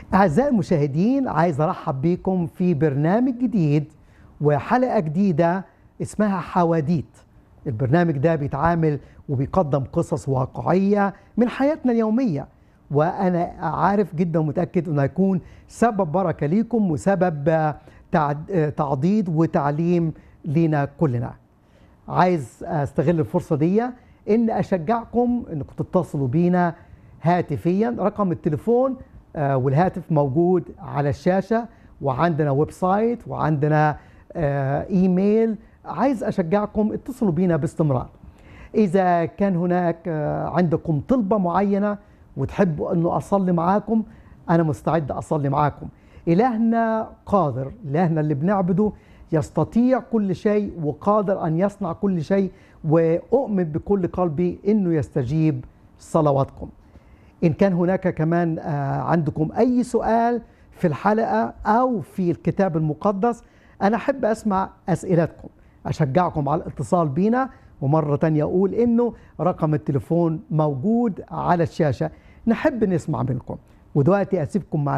أعزائي المشاهدين عايز أرحب بكم في برنامج جديد وحلقة جديدة اسمها حواديت البرنامج ده بيتعامل وبيقدم قصص واقعية من حياتنا اليومية وأنا عارف جدا ومتأكد أنه هيكون سبب بركة ليكم وسبب تعد- تعضيد وتعليم لينا كلنا عايز استغل الفرصه دي ان اشجعكم انكم تتصلوا بينا هاتفيا رقم التليفون آه، والهاتف موجود على الشاشه وعندنا ويب سايت وعندنا آه، ايميل عايز اشجعكم اتصلوا بينا باستمرار اذا كان هناك آه، عندكم طلبه معينه وتحبوا انه اصلي معاكم انا مستعد اصلي معاكم الهنا قادر الهنا اللي بنعبده يستطيع كل شيء وقادر ان يصنع كل شيء واؤمن بكل قلبي انه يستجيب صلواتكم ان كان هناك كمان آه، عندكم اي سؤال في الحلقه او في الكتاب المقدس انا احب اسمع اسئلتكم اشجعكم على الاتصال بينا ومره تانية اقول انه رقم التليفون موجود على الشاشه نحب نسمع منكم ودلوقتي اسيبكم مع